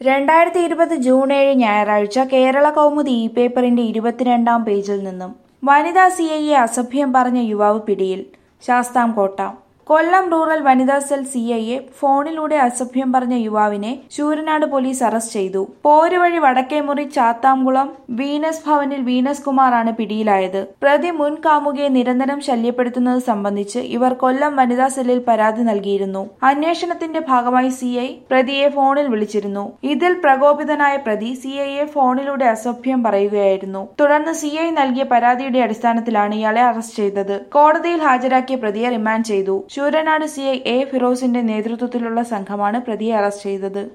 രണ്ടായിരത്തി ഇരുപത് ജൂൺ ഏഴ് ഞായറാഴ്ച കേരള കൗമുദി ഇ പേപ്പറിന്റെ ഇരുപത്തിരണ്ടാം പേജിൽ നിന്നും വനിതാ സി ഐയെ അസഭ്യം പറഞ്ഞ യുവാവ് പിടിയിൽ ശാസ്താംകോട്ട കൊല്ലം റൂറൽ വനിതാ സെൽ സി ഐയെ ഫോണിലൂടെ അസഭ്യം പറഞ്ഞ യുവാവിനെ ശൂരനാട് പോലീസ് അറസ്റ്റ് ചെയ്തു പോരുവഴി വടക്കേമുറി ചാത്താംകുളം വീനസ് ഭവനിൽ വീനസ് കുമാറാണ് പിടിയിലായത് പ്രതി മുൻ കാമുകയെ നിരന്തരം ശല്യപ്പെടുത്തുന്നത് സംബന്ധിച്ച് ഇവർ കൊല്ലം വനിതാ സെല്ലിൽ പരാതി നൽകിയിരുന്നു അന്വേഷണത്തിന്റെ ഭാഗമായി സി ഐ പ്രതിയെ ഫോണിൽ വിളിച്ചിരുന്നു ഇതിൽ പ്രകോപിതനായ പ്രതി സി ഐയെ ഫോണിലൂടെ അസഭ്യം പറയുകയായിരുന്നു തുടർന്ന് സി ഐ നൽകിയ പരാതിയുടെ അടിസ്ഥാനത്തിലാണ് ഇയാളെ അറസ്റ്റ് ചെയ്തത് കോടതിയിൽ ഹാജരാക്കിയ പ്രതിയെ റിമാൻഡ് ചെയ്തു ശൂരനാട് സി ഐ എ ഫിറോസിന്റെ നേതൃത്വത്തിലുള്ള സംഘമാണ് പ്രതിയെ അറസ്റ്റ് ചെയ്തത്